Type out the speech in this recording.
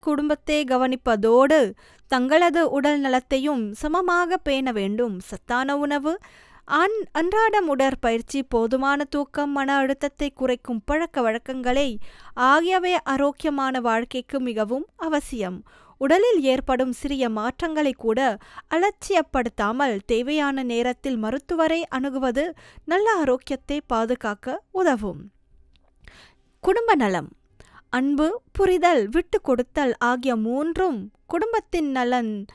குடும்பத்தை கவனிப்பதோடு தங்களது உடல் நலத்தையும் சமமாக பேண வேண்டும் சத்தான உணவு அன் அன்றாடம் உடற்பயிற்சி போதுமான தூக்கம் மன அழுத்தத்தை குறைக்கும் பழக்க வழக்கங்களை ஆகியவை ஆரோக்கியமான வாழ்க்கைக்கு மிகவும் அவசியம் உடலில் ஏற்படும் சிறிய மாற்றங்களை கூட அலட்சியப்படுத்தாமல் தேவையான நேரத்தில் மருத்துவரை அணுகுவது நல்ல ஆரோக்கியத்தை பாதுகாக்க உதவும் குடும்ப நலம் அன்பு புரிதல் விட்டு கொடுத்தல் ஆகிய மூன்றும் குடும்பத்தின் நலன்